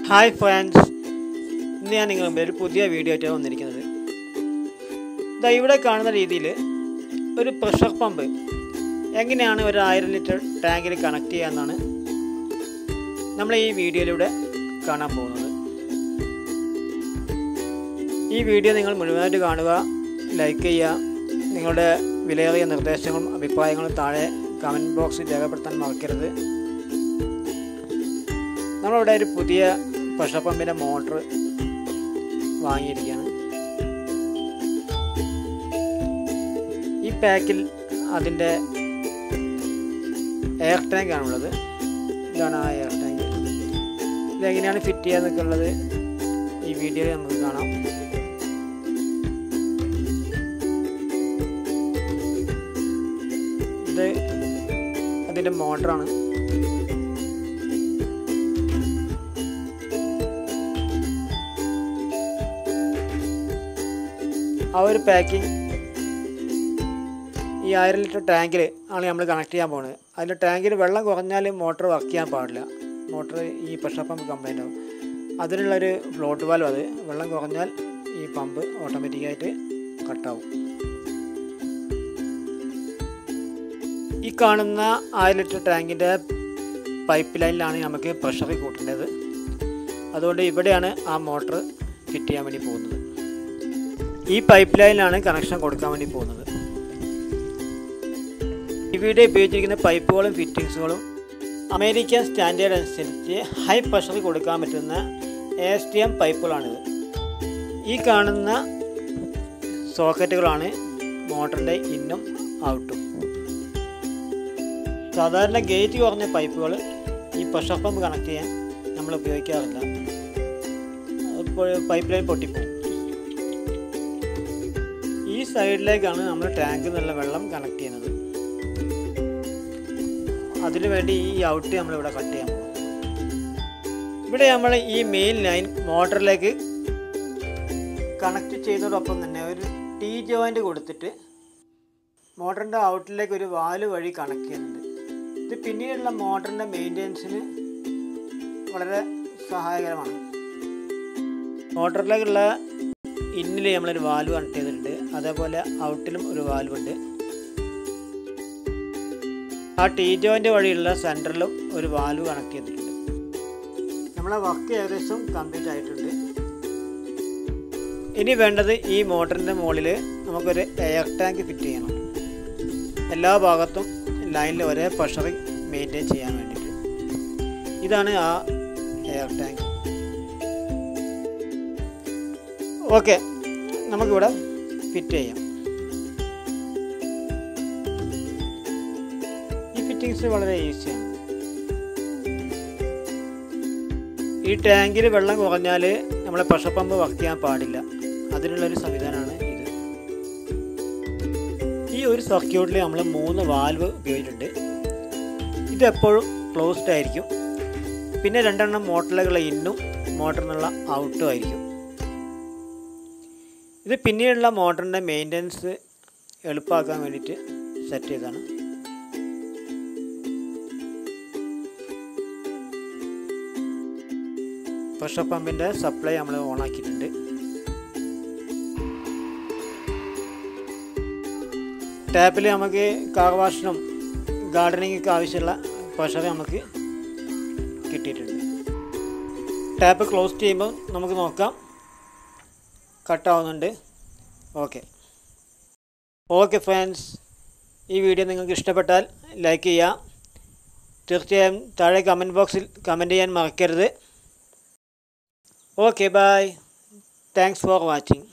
hi friends ഇന്ന് ഞാൻ നിങ്ങളുടെ മുമ്പിൽ ഒരു പുതിയ വീഡിയോ ആയിട്ടാണ് വന്നിരിക്കുന്നത് ഇതാ ഇവിടെ കാണുന്ന രീതിയിൽ ഒരു പ്രഷർ പമ്പ് എങ്ങനെയാണ് ഒരു ആയിരം ലിറ്റർ ടാങ്കിൽ കണക്ട് ചെയ്യാമെന്നാണ് നമ്മൾ ഈ വീഡിയോയിലൂടെ കാണാൻ പോകുന്നത് ഈ വീഡിയോ നിങ്ങൾ മുഴുവനായിട്ട് കാണുക ലൈക്ക് ചെയ്യുക നിങ്ങളുടെ വിലയേറിയ നിർദ്ദേശങ്ങളും അഭിപ്രായങ്ങളും താഴെ കമൻറ്റ് ബോക്സിൽ രേഖപ്പെടുത്താൻ മറക്കരുത് നമ്മളിവിടെ ഒരു പുതിയ പ്രഷർ പമ്പിൻ്റെ മോട്ടർ വാങ്ങിയിരിക്കുകയാണ് ഈ പാക്കിൽ അതിൻ്റെ എയർ ടാങ്ക് ആണുള്ളത് ഇതാണ് ആ എയർ ടാങ്ക് ഇതെങ്ങനെയാണ് ഫിറ്റ് ചെയ്യാന്നൊക്കെ ഉള്ളത് ഈ വീഡിയോയിൽ നമുക്ക് കാണാം ഇത് അതിൻ്റെ മോട്ടറാണ് ആ ഒരു പാക്കിംഗ് ഈ ആയിരം ലിറ്റർ ടാങ്കിൽ ആണ് നമ്മൾ കണക്ട് ചെയ്യാൻ പോകുന്നത് അതിൻ്റെ ടാങ്കിൽ വെള്ളം കുറഞ്ഞാൽ മോട്ടർ വർക്ക് ചെയ്യാൻ പാടില്ല മോട്ടർ ഈ പ്രഷർ പമ്പ് കംപ്ലൈൻ്റ് ആവും അതിനുള്ളൊരു ഫ്ലോട്ട് വാൽവ് അത് വെള്ളം കുറഞ്ഞാൽ ഈ പമ്പ് ഓട്ടോമാറ്റിക്കായിട്ട് കട്ടാവും ഈ കാണുന്ന ആയിരം ലിറ്റർ ടാങ്കിൻ്റെ പൈപ്പ് ലൈനിലാണ് നമുക്ക് പ്രഷർ കൂട്ടേണ്ടത് അതുകൊണ്ട് ഇവിടെയാണ് ആ മോട്ടർ ഫിറ്റ് ചെയ്യാൻ വേണ്ടി പോകുന്നത് ഈ പൈപ്പ് ലൈനിലാണ് കണക്ഷൻ കൊടുക്കാൻ വേണ്ടി പോകുന്നത് ഇവിടെ ഉപയോഗിച്ചിരിക്കുന്ന പൈപ്പുകളും ഫിറ്റിങ്സുകളും അമേരിക്കൻ സ്റ്റാൻഡേർഡ് അനുസരിച്ച് ഹൈ പ്രഷർ കൊടുക്കാൻ പറ്റുന്ന എസ് ടി എം പൈപ്പുകളാണിത് ഈ കാണുന്ന സോക്കറ്റുകളാണ് മോട്ടറിൻ്റെ ഇന്നും ഔട്ടും സാധാരണ ഗേറ്റ് കുറഞ്ഞ പൈപ്പുകൾ ഈ പ്രഷർ പമ്പ് കണക്ട് ചെയ്യാൻ നമ്മൾ ഉപയോഗിക്കാറില്ല അപ്പോൾ പൈപ്പ് ലൈൻ പൊട്ടിപ്പോകും ഈ സൈഡിലേക്കാണ് നമ്മൾ ടാങ്കിൽ നിന്നുള്ള വെള്ളം കണക്ട് ചെയ്യുന്നത് അതിനു വേണ്ടി ഈ ഔട്ട് നമ്മളിവിടെ കട്ട് ചെയ്യാൻ പോകും ഇവിടെ നമ്മൾ ഈ മെയിൻ ലൈൻ മോട്ടറിലേക്ക് കണക്ട് ചെയ്തതോടൊപ്പം തന്നെ ഒരു ടീ ജോയിൻ്റ് കൊടുത്തിട്ട് മോട്ടറിൻ്റെ ഔട്ടിലേക്ക് ഒരു വാല് വഴി കണക്ട് ചെയ്യുന്നുണ്ട് ഇത് പിന്നീടുള്ള മോട്ടറിൻ്റെ മെയിൻ്റെനൻസിന് വളരെ സഹായകരമാണ് മോട്ടറിലേക്കുള്ള ഇന്നിൽ നമ്മളൊരു വാൽവ് കണക്ട് ചെയ്തിട്ടുണ്ട് അതേപോലെ ഔട്ടിലും ഒരു വാൽവ് ഉണ്ട് ആ ടീ ജോയിൻ്റ് വഴിയുള്ള സെൻറ്ററിലും ഒരു വാൽവ് കണക്ട് ചെയ്തിട്ടുണ്ട് നമ്മളെ വർക്ക് ഏകദേശം കംപ്ലീറ്റ് ആയിട്ടുണ്ട് ഇനി വേണ്ടത് ഈ മോട്ടറിൻ്റെ മുകളിൽ നമുക്കൊരു എയർ ടാങ്ക് ഫിറ്റ് ചെയ്യണം എല്ലാ ഭാഗത്തും ലൈനിൽ ഒരേ പ്രഷർ മെയിൻറ്റെയിൻ ചെയ്യാൻ വേണ്ടിയിട്ട് ഇതാണ് ആ എയർ ടാങ്ക് ഓക്കെ നമുക്കിവിടെ ഫിറ്റ് ചെയ്യാം ഈ ഫിറ്റിങ്സ് വളരെ ഈസിയാണ് ഈ ടാങ്കിൽ വെള്ളം കുറഞ്ഞാൽ നമ്മളെ പ്രഷർ പമ്പ് വർക്ക് ചെയ്യാൻ പാടില്ല അതിനുള്ളൊരു സംവിധാനമാണ് ഇത് ഈ ഒരു സർക്യൂട്ടിൽ നമ്മൾ മൂന്ന് വാൽവ് ഉപയോഗിച്ചിട്ടുണ്ട് ഇത് എപ്പോഴും ക്ലോസ്ഡ് ആയിരിക്കും പിന്നെ രണ്ടെണ്ണം മോട്ടറിലേക്കുള്ള ഇന്നും മോട്ടറിൽ നിന്നുള്ള ഔട്ടും ആയിരിക്കും ഇത് പിന്നീടുള്ള മോട്ടറിൻ്റെ മെയിൻ്റനൻസ് എളുപ്പമാക്കാൻ വേണ്ടിയിട്ട് സെറ്റ് ചെയ്തതാണ് പ്രഷർ പമ്പിൻ്റെ സപ്ലൈ നമ്മൾ ഓണാക്കിയിട്ടുണ്ട് ടാപ്പിൽ നമുക്ക് കാർ വാഷിനും ഗാർഡനിങ്ങൊക്കെ ആവശ്യമുള്ള പ്രഷർ നമുക്ക് കിട്ടിയിട്ടുണ്ട് ടാപ്പ് ക്ലോസ് ചെയ്യുമ്പോൾ നമുക്ക് നോക്കാം കട്ടാവുന്നുണ്ട് ഓക്കെ ഓക്കെ ഫ്രണ്ട്സ് ഈ വീഡിയോ നിങ്ങൾക്ക് ഇഷ്ടപ്പെട്ടാൽ ലൈക്ക് ചെയ്യുക തീർച്ചയായും താഴെ കമൻറ്റ് ബോക്സിൽ കമൻറ്റ് ചെയ്യാൻ മറക്കരുത് okay bye thanks for watching